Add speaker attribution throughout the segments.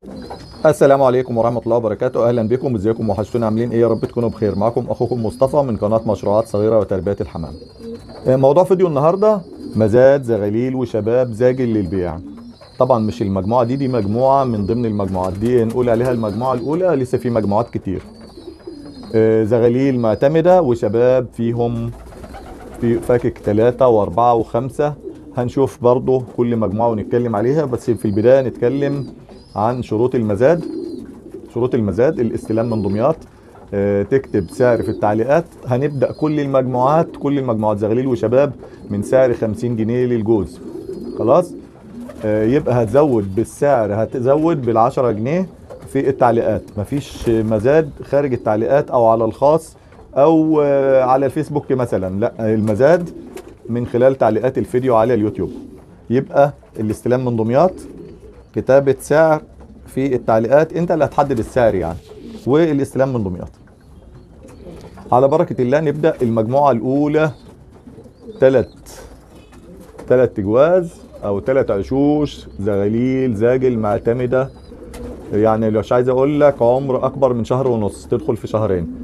Speaker 1: السلام عليكم ورحمة الله وبركاته أهلا بكم ازيكم وحشتونا عاملين ايه يا رب تكونوا بخير معكم أخوكم مصطفى من قناة مشروعات صغيرة وتربية الحمام آه، موضوع فيديو النهاردة مزاد زغاليل وشباب زاجل للبيع طبعا مش المجموعة دي دي مجموعة من ضمن المجموعات دي نقول عليها المجموعة الأولى لسه في مجموعات كتير آه، زغاليل معتمدة وشباب فيهم في فاكك ثلاثة وأربعة وخمسة هنشوف برضو كل مجموعة ونتكلم عليها بس في البداية نتكلم عن شروط المزاد شروط المزاد الاستلام من دمياط آه، تكتب سعر في التعليقات هنبدأ كل المجموعات كل المجموعات زغليل وشباب من سعر 50 جنيه للجوز خلاص آه، يبقى هتزود بالسعر هتزود بال10 جنيه في التعليقات مفيش مزاد خارج التعليقات او على الخاص او آه، على الفيسبوك مثلا لا المزاد من خلال تعليقات الفيديو على اليوتيوب يبقى الاستلام من دمياط كتابة سعر في التعليقات انت اللي هتحدد السعر يعني والاستلام من دمياط على بركة الله نبدأ المجموعة الأولى تلت تلت جواز أو تلت عشوش زغاليل زاجل معتمدة يعني مش عايز أقول لك عمر أكبر من شهر ونص تدخل في شهرين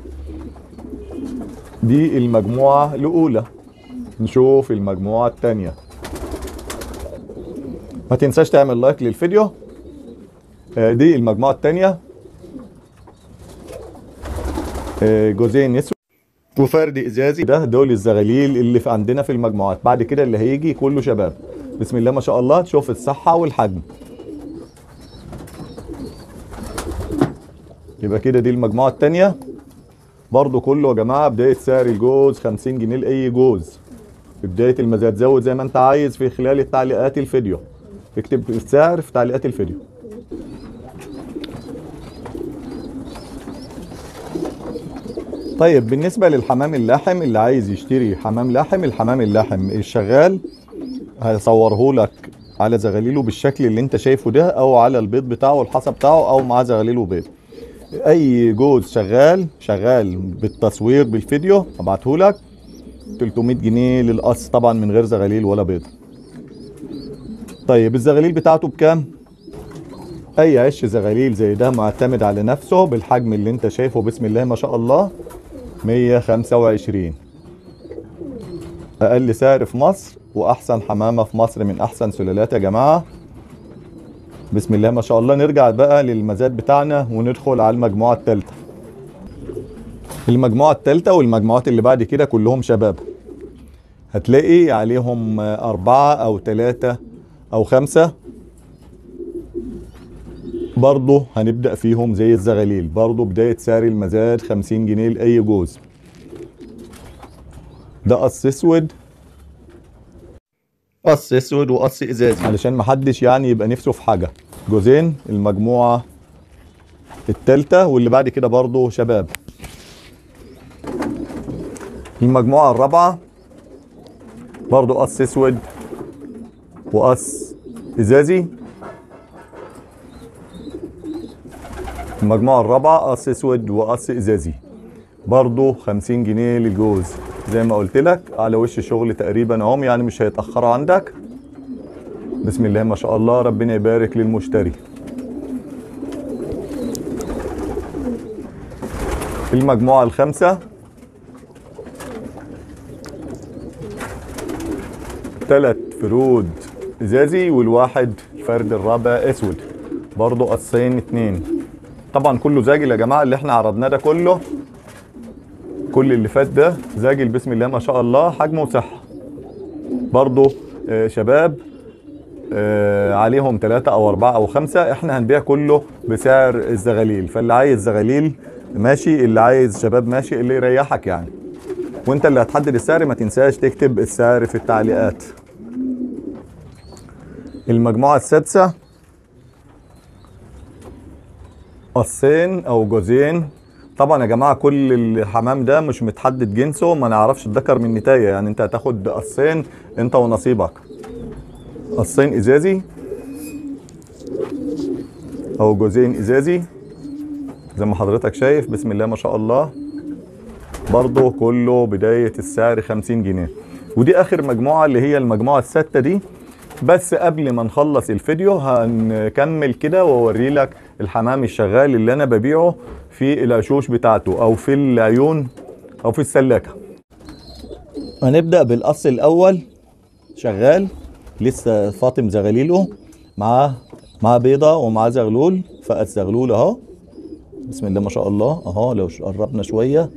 Speaker 1: دي المجموعة الأولى نشوف المجموعة الثانية ما تنساش تعمل لايك للفيديو آه، دي المجموعة التانية آه، جوزين نسو وفرد ازازي ده دول الزغاليل اللي في عندنا في المجموعات بعد كده اللي هيجي كله شباب بسم الله ما شاء الله تشوف الصحة والحجم يبقى كده دي المجموعة التانية برضو كله يا جماعة بداية سعر الجوز 50 جنيه لأي جوز في بداية المزاد زود زي ما انت عايز في خلال التعليقات الفيديو اكتب السعر في تعليقات الفيديو طيب بالنسبة للحمام اللاحم اللي عايز يشتري حمام لاحم الحمام اللاحم الشغال هيصوره لك على زغاليله بالشكل اللي انت شايفه ده او على البيض بتاعه الحصى بتاعه او مع زغاليله بيض اي جوز شغال شغال بالتصوير بالفيديو ابعته لك 300 جنيه للقص طبعا من غير زغاليل ولا بيض طيب الزغاليل بتاعته بكام اي عش زغاليل زي ده معتمد على نفسه بالحجم اللي انت شايفه بسم الله ما شاء الله 125 اقل سعر في مصر واحسن حمامه في مصر من احسن سلالات يا جماعه بسم الله ما شاء الله نرجع بقى للمزاد بتاعنا وندخل على المجموعه الثالثه المجموعه الثالثه والمجموعات اللي بعد كده كلهم شباب هتلاقي عليهم أربعة أو ثلاثة أو خمسة برضه هنبدأ فيهم زي الزغاليل برضه بداية سعر المزاد 50 جنيه لأي جوز ده قص اسود قص اسود وقص ازازي علشان محدش يعني يبقى نفسه في حاجة جوزين المجموعة التالتة واللي بعد كده برضه شباب المجموعة الرابعة برضه قص اسود وقص ازازي المجموعة الرابعة قص اسود وقص ازازي برضه 50 جنيه للجوز زي ما قلت لك على وش شغل تقريبا اهم يعني مش هيتأخروا عندك بسم الله ما شاء الله ربنا يبارك للمشتري المجموعة الخامسة ثلاث فرود ازازي والواحد الفرد الرابع اسود برضه قصين اتنين طبعا كله زاجل يا جماعه اللي احنا عرضناه ده كله كل اللي فات ده زاجل بسم الله ما شاء الله حجمه وصحه برضه آه، شباب آه، عليهم ثلاثة أو أربعة أو خمسة إحنا هنبيع كله بسعر الزغاليل فاللي عايز زغاليل ماشي اللي عايز شباب ماشي اللي يريحك يعني وانت اللي هتحدد السعر ما تنساش تكتب السعر في التعليقات المجموعة السادسة قصين او جوزين طبعا يا جماعة كل الحمام ده مش متحدد جنسه ما نعرفش الذكر من النتاية يعني انت هتاخد قصين انت ونصيبك قصين ازازي او جوزين ازازي زي ما حضرتك شايف بسم الله ما شاء الله برضه كله بداية السعر 50 جنيه ودي اخر مجموعة اللي هي المجموعة الستة دي بس قبل ما نخلص الفيديو هنكمل كده واوري لك الحمام الشغال اللي انا ببيعه في العشوش بتاعته او في العيون او في السلاكه هنبدا بالقص الاول شغال لسه فاطم زغليله معاه معاه بيضه ومعاه زغلول فقس زغلول اهو بسم الله ما شاء الله اهو لو قربنا شويه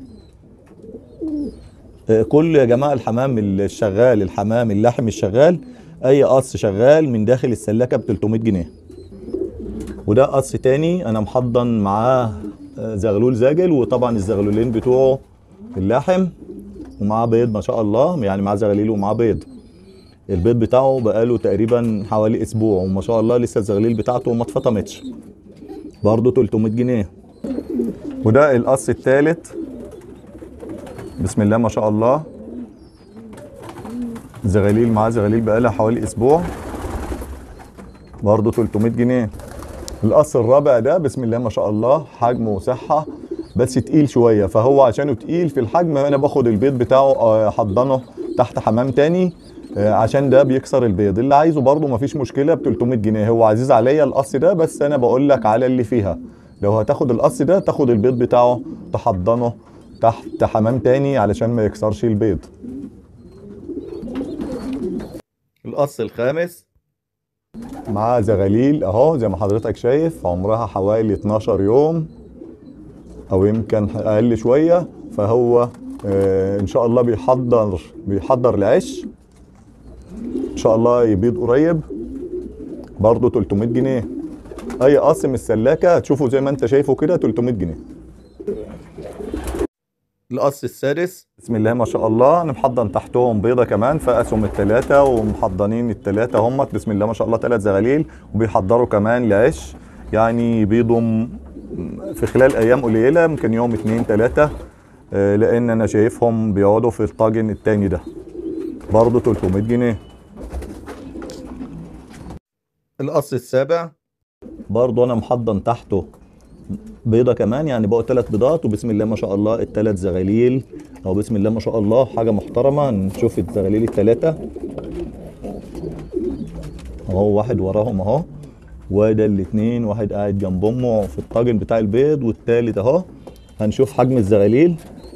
Speaker 1: آه، كل يا جماعه الحمام الشغال الحمام اللحم الشغال اي قص شغال من داخل السلاكه ب 300 جنيه وده قص تاني انا محضن معاه آه، زغلول زاجل وطبعا الزغلولين بتوعه اللحم ومعاه بيض ما شاء الله يعني معاه زغليل ومعاه بيض البيض بتاعه بقاله تقريبا حوالي اسبوع وما شاء الله لسه الزغليل بتاعته ما اتفطمتش برضه 300 جنيه وده القص التالت بسم الله ما شاء الله زغاليل معاه زغاليل بقالها حوالي اسبوع برضه 300 جنيه القص الرابع ده بسم الله ما شاء الله حجمه وصحه بس تقيل شويه فهو عشانه تقيل في الحجم انا باخد البيض بتاعه آه، احضنه تحت حمام تاني آه، عشان ده بيكسر البيض اللي عايزه برضه مفيش مشكله ب 300 جنيه هو عزيز عليا القص ده بس انا بقول لك على اللي فيها لو هتاخد القص ده تاخد البيض بتاعه تحضنه تحت حمام تاني علشان ما يكسرش البيض القص الخامس مع زغاليل اهو زي ما حضرتك شايف عمرها حوالي 12 يوم او يمكن اقل شويه فهو آه ان شاء الله بيحضر بيحضر العش ان شاء الله يبيض قريب برضه 300 جنيه اي قص من السلاكه هتشوفه زي ما انت شايفه كده 300 جنيه القص السادس بسم الله ما شاء الله انا محضن تحتهم بيضه كمان فقسهم الثلاثه ومحضنين الثلاثه هم بسم الله ما شاء الله ثلاث زغاليل وبيحضروا كمان لعش يعني يبيضوا م- في خلال ايام قليله يمكن يوم اتنين تلاته آه، لان انا شايفهم بيقعدوا في الطاجن التاني ده برضه 300 جنيه القص السابع برضه انا محضن تحته بيضة كمان يعني بقوا ثلاث بيضات وبسم الله ما شاء الله الثلاث زغاليل او بسم الله ما شاء الله حاجة محترمة نشوف الزغاليل الثلاثة اهو واحد وراهم اهو وده الاثنين واحد قاعد جنب امه في الطاجن بتاع البيض والتالت اهو هنشوف حجم الزغاليل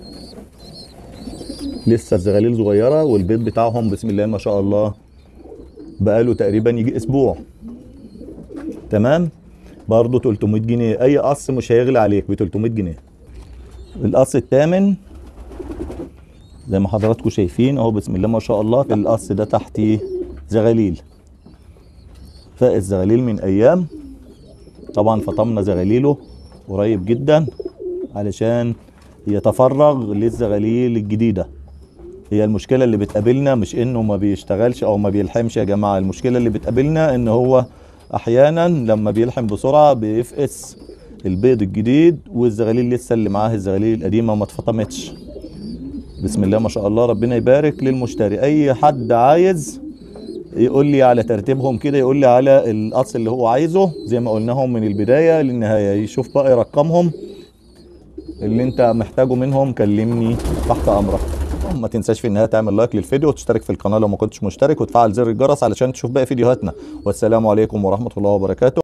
Speaker 1: لسه الزغاليل صغيرة والبيض بتاعهم بسم الله ما شاء الله بقاله تقريبا يجي اسبوع تمام برضه 300 جنيه اي قص مش هيغلى عليك ب 300 جنيه القص الثامن زي ما حضراتكم شايفين اهو بسم الله ما شاء الله القص ده تحتيه زغاليل فاق الزغاليل من ايام طبعا فطمنا زغاليله قريب جدا علشان يتفرغ للزغاليل الجديده هي المشكله اللي بتقابلنا مش انه ما بيشتغلش او ما بيلحمش يا جماعه المشكله اللي بتقابلنا ان هو احيانا لما بيلحم بسرعه بيفقس البيض الجديد والزغاليل لسه اللي معاه الزغاليل القديمه ما اتفطمتش بسم الله ما شاء الله ربنا يبارك للمشتري اي حد عايز يقول لي على ترتيبهم كده يقول لي على القص اللي هو عايزه زي ما قلناهم من البدايه للنهايه يشوف بقى يرقمهم اللي انت محتاجه منهم كلمني تحت امرك ما تنساش في النهايه تعمل لايك للفيديو وتشترك في القناه لو ما كنتش مشترك وتفعل زر الجرس علشان تشوف باقي فيديوهاتنا والسلام عليكم ورحمه الله وبركاته